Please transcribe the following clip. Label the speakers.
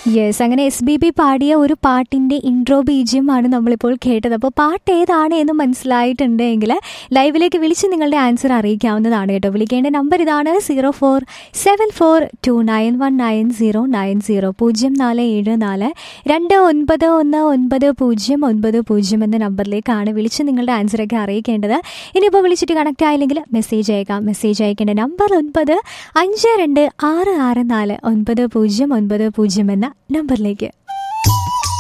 Speaker 1: yes അങ്ങനെ S B B പാടിയ ഒരു പാട്ടിൻ്റെ ഇൻട്രോ ബീജിയമാണ് നമ്മളിപ്പോൾ കേട്ടത് അപ്പോൾ പാട്ട് ഏതാണ് എന്ന് മനസ്സിലായിട്ടുണ്ടെങ്കിൽ ലൈവിലേക്ക് വിളിച്ച് നിങ്ങളുടെ ആൻസർ അറിയിക്കാവുന്നതാണ് കേട്ടോ വിളിക്കേണ്ട നമ്പർ ഇതാണ് zero four seven four two nine one nine zero nine zero പൂജ്യം നാല് ഏഴ് നാല് രണ്ട് ഒൻപത് ഒന്ന് ഒൻപത് പൂജ്യം ഒൻപത് പൂജ്യം എന്ന നമ്പറിലേക്കാണ് വിളിച്ച് നിങ്ങളുടെ ആൻസറൊക്കെ അറിയിക്കേണ്ടത് ഇനിയിപ്പോൾ വിളിച്ചിട്ട് കണക്ട് ആയില്ലെങ്കിൽ മെസ്സേജ് അയക്കാം മെസ്സേജ് അയക്കേണ്ട നമ്പർ ഒൻപത് അഞ്ച് രണ്ട് ആറ് ആറ് നാല് ഒൻപത് പൂജ്യം ഒൻപത് പൂജ്യം എന്ന നമ്പറിലേക്ക്